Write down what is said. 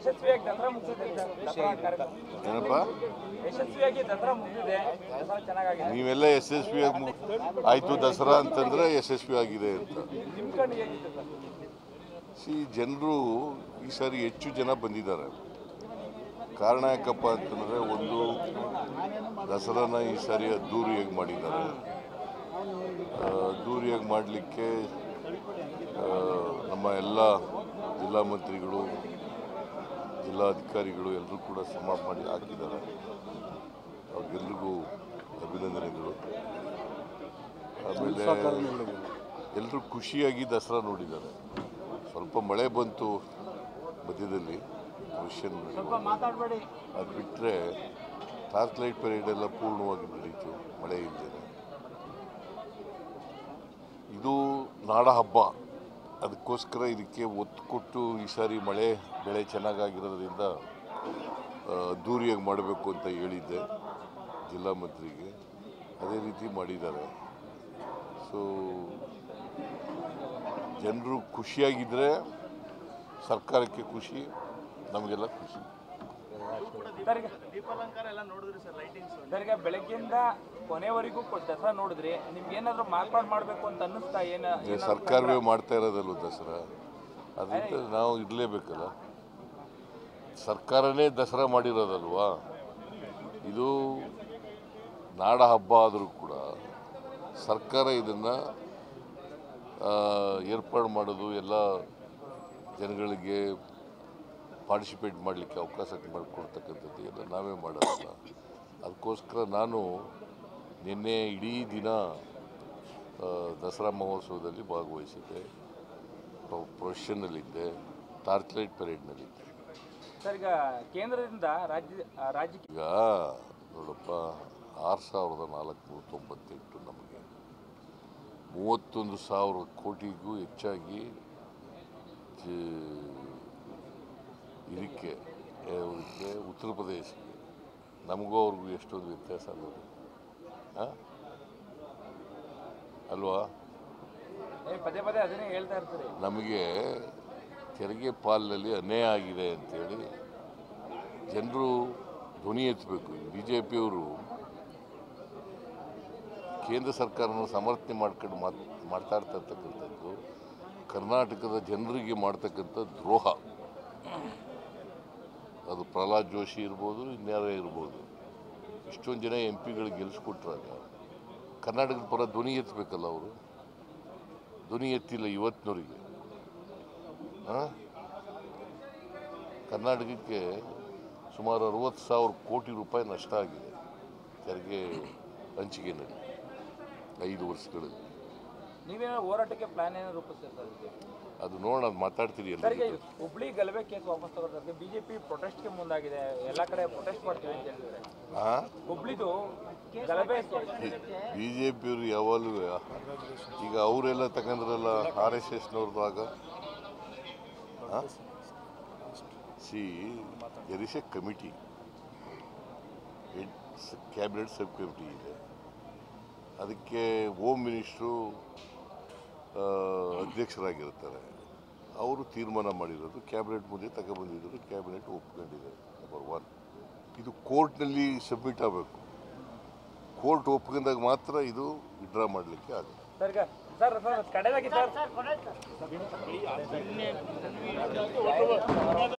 ಯಶಸ್ವಿಯಾಗಿ ದಸರಾ ಮುಗಿಸಿದೆ ಸರ್ ದಸರಾ ಕಾರ್ಯಕ್ರಮ ಏನಪ್ಪ ಯಶಸ್ವಿಯಾಗಿ ದಸರಾ ಮುಗಿದಿದೆ ದಸರಾ ಚೆನ್ನಾಗಿದೆ ನೀವೆಲ್ಲ ಯಶಸ್ವಿ ಆಯಿತು ದಸರಾ ಅಂತಂದ್ರೆ ಯಶಸ್ವಿ ಆಗಿದೆ ಅಂತ ನಿಮ್ಮ ಕಣ್ಣಿಗೆ ಹೇಗಿತ್ತು ಸರ್ ಸಿ ಜನರು ಈ ಸಾರಿ ಹೆಚ್ಚು ಜನ ಬಂದಿದ್ದಾರೆ ಕಾರಣ ಯಾಕಪ್ಪ ಅಂತಂದರೆ ಒಂದು ದಸರಾನ ಈ ಸಾರಿ ಅದ್ದೂರಿಯಾಗಿ ಮಾಡಿದ್ದಾರೆ ಆ, ಅದ್ದೂರಿಯಾಗಿ ಮಾಡಲಿಕ್ಕೆ ನಮ್ಮ ಎಲ್ಲ ಜಿಲ್ಲಾ ಮಂತ್ರಿಗಳು ಜಿಲ್ಲಾಧಿಕಾರಿಗಳು ಎಲ್ಲರೂ ಕೂಡ ಶ್ರಮ ಮಾಡಿ ಹಾಕಿದ್ದಾರೆ ಅವ್ರಿಗೆಲ್ರಿಗೂ ಅಭಿನಂದನೆಗಳು ಆಮೇಲೆ ಎಲ್ಲರೂ ಖುಷಿಯಾಗಿ ದಸರಾ ನೋಡಿದ್ದಾರೆ ಸ್ವಲ್ಪ ಮಳೆ ಬಂತು ಮಧ್ಯದಲ್ಲಿ ಕ್ರಿಶ್ಚಿಯನ್ ಮಾತಾಡಬೇಡಿ ಅದು ಬಿಟ್ಟರೆ ಟಾರ್ಚ್ ಲೈಟ್ ಪರೇಡ್ ಎಲ್ಲ ಪೂರ್ಣವಾಗಿ ನಡೀತು ಮಳೆ ಇಲ್ಲದೆ ಇದು ನಾಡ ಹಬ್ಬ ಅದಕ್ಕೋಸ್ಕರ ಇದಕ್ಕೆ ಒತ್ತು ಕೊಟ್ಟು ಈ ಸಾರಿ ಮಳೆ ಬೆಳೆ ಚೆನ್ನಾಗಾಗಿರೋದ್ರಿಂದ ಆ, ಅದ್ದೂರಿಯಾಗಿ ಮಾಡಬೇಕು ಅಂತ ಹೇಳಿದ್ದೆ ಜಿಲ್ಲಾ ಮಂತ್ರಿಗೆ ಅದೇ ರೀತಿ ಮಾಡಿದ್ದಾರೆ ಸೊ ಜನರು ಖುಷಿಯಾಗಿದ್ದರೆ ಸರ್ಕಾರಕ್ಕೆ ಖುಷಿ ನಮಗೆಲ್ಲ ಖುಷಿ ಸರ್ ಈಗ ಸರ್ ಈಗ ಬೆಳಗ್ಗೆಯಿಂದ ಕೊನೆವರೆಗೂ ಕೊ- ದಸರಾ ನೋಡಿದ್ರಿ ನಿಮ್ಗೆ ಏನಾದ್ರು ಮಾರ್ಪಾಡು ಮಾಡಬೇಕು ಅಂತ ಅನ್ನಿಸ್ತಾ ಏನ ಈಗ ಸರ್ಕಾರವೇ ಮಾಡ್ತಾ ಇರೋದಲ್ವ ದಸರಾ ಅದರಿಂದ ನಾವು ಇರಲೇಬೇಕಲ್ಲ ಸರ್ಕಾರನೇ ದಸರಾ ಮಾಡಿರೋದಲ್ವಾ ಇದು ನಾಡ ಹಬ್ಬ ಆದರೂ ಕೂಡ ಸರ್ಕಾರ ಇದನ್ನು ಏರ್ಪಾಡು ಮಾಡೋದು ಎಲ್ಲ ಜನಗಳಿಗೆ ಪಾರ್ಟಿಸಿಪೇಟ್ ಮಾಡಲಿಕ್ಕೆ ಅವಕಾಶ ಮಾಡಿಕೊಡ್ತಕ್ಕಂಥದ್ದು ಎಲ್ಲ ನಾವೇ ಮಾಡೋದಲ್ಲ ಅದಕ್ಕೋಸ್ಕರ ನಾನು ನಿನ್ನೆ ಇಡೀ ದಿನ ಆ, ದಸರಾ ಮಹೋತ್ಸವದಲ್ಲಿ ಭಾಗವಹಿಸಿದ್ದೆ ಪ್ರೊ- ಪ್ರೊಫೆಷನ್ನಲ್ಲಿದ್ದೆ ಟಾರ್ಚ್ ಲೈಟ್ ಪರೇಡ್ನಲ್ಲಿದ್ದೆ ಸರ್ ಈಗ ಕೇಂದ್ರದಿಂದ ರಾಜ್ಯ ಆ, ರಾಜ್ಯಕ್ಕೆ ಈಗ ನೋಡಪ್ಪ ಆರು ಸಾವಿರದ ನಾಲ್ಕುನೂರ ತೊಂಬತ್ತೆಂಟು ನಮಗೆ ಮೂವತ್ತೊಂದು ಸಾವಿರ ಕೋಟಿಗೂ ಹೆಚ್ಚಾಗಿ ಜ- ಇದಕ್ಕೆ ಯಾವುದಕ್ಕೆ ಉತ್ತರ ಪ್ರದೇಶಕ್ಕೆ ನಮಗೂ ಅವ್ರಿಗೂ ಎಷ್ಟೊಂದು ವ್ಯತ್ಯಾಸ ಅಲ್ಲ ಹಾಂ ಅಲ್ವಾ ಏ, ಪದೇ ಪದೇ ಅದನ್ನೇ ಹೇಳ್ತಾ ಇರ್ತೀರಿ ನಮಗೆ ತೆರಿಗೆ ಪಾಲಿನಲ್ಲಿ ಅನ್ಯಾಯ ಆಗಿದೆ ಅಂತೇಳಿ ಜನರು ಧ್ವನಿ ಎತ್ತಬೇಕು ಬಿ ಜೆ ಪಿಯವರು ಕೇಂದ್ರ ಸರ್ಕಾರನ ಸಮರ್ಥನೆ ಮಾಡ್ಕೊಂಡು ಮಾತ್ ಮಾತಾಡ್ತಾ ಇರ್ತಕ್ಕಂಥದ್ದು ಕರ್ನಾಟಕದ ಜನರಿಗೆ ಮಾಡ್ತಕ್ಕಂಥ ದ್ರೋಹ ಅದು ಪ್ರಹ್ಲಾದ್ ಜೋಶಿ ಇರ್ಬೋದು ಇನ್ಯಾರೇ ಇರ್ಬೋದು ಇಷ್ಟೊಂದು ಜನ ಎಂ ಪಿಗಳು ಗೆಲ್ಲಿಸ್ಕೊಟ್ರಾಗ ಕರ್ನಾಟಕದ ಪರ ಧ್ವನಿ ಎತ್ತಬೇಕಲ್ಲ ಅವರು ಧ್ವನಿ ಎತ್ತಿಲ್ಲ ಇವತ್ತಿನವರಿಗೆ ಆ? ಕರ್ನಾಟಕಕ್ಕೆ ಸುಮಾರು ಅರವತ್ತು ಸಾವಿರ ಕೋಟಿ ರೂಪಾಯಿ ನಷ್ಟ ಆಗಿದೆ ತೆರಿಗೆ ಹಂಚಿಕೆನಲ್ಲಿ ಐದು ವರ್ಷಗಳಲ್ಲಿ ನೀವೇನೋ ಹೋರಾಟಕ್ಕೆ ಪ್ಲಾನ್ ಏನೋ ರೂಪಿಸ್ತೀರಿ ಸರ್ ಇದಕ್ಕೆ? ಅದು ನೋಡೋಣ ಅದು ಮಾತಾಡ್ತೀರಿ ಎಲ್ಲ ಸರ್ ಈಗ ಹುಬ್ಳಿ ಗಲಭೆ ಕೇಸ್ ವಾಪಸ್ ತಗೊಳ್ತಾರೆ ಬಿಜೆಪಿ ಪ್ರೊಟೆಸ್ಟ್ಗೆ ಮುಂದಾಗಿದೆ ಎಲ್ಲ ಕಡೆ ಪ್ರೊಟೆಸ್ಟ್ ಮಾಡ್ತೀವಿ ಅಂತ ಹೇಳಿದ್ರೆ ಹುಬ್ಳಿದು ಗಲಭೆ ಬಿ ಜೆ ಪಿಯವರು ಯಾವಾಗಲೂ ಈಗ ಅವರೆಲ್ಲ ತಗೊಂಡ್ರಲ್ಲ ಆರ್ ಎಸ್ ಎಸ್ನವ್ರದ್ದು ಆಗ see there is a committee cabinet sub committee ಇದೆ ಅದಕ್ಕೆ ಹೋಮ್ ಮಿನಿಸ್ಟ್ರು ಆ, ಅಧ್ಯಕ್ಷರಾಗಿರ್ತಾರೆ ಅವರು ತೀರ್ಮಾನ ಮಾಡಿರೋದು ಕ್ಯಾಬಿನೆಟ್ ಮುಂದೆ ತಗೊಬಂದಿದ್ರು ಕ್ಯಾಬಿನೆಟ್ ಒಪ್ಕೊಂಡಿದೆ ನಂಬರ್ ಒನ್ ಇದು ಕೋರ್ಟ್ನಲ್ಲಿ ಸಬ್ಮಿಟ್ ಆಗಬೇಕು ಕೋರ್ಟ್ ಒಪ್ಕೊಂಡಾಗ ಮಾತ್ರ ಇದು ವಿಡ್ರಾ ಮಾಡಲಿಕ್ಕೆ ಆಗುತ್ತೆ ಸರ್ ಈಗ ಸರ್ ಸರ್ ಕಡೆದಾಗಿ ಸರ್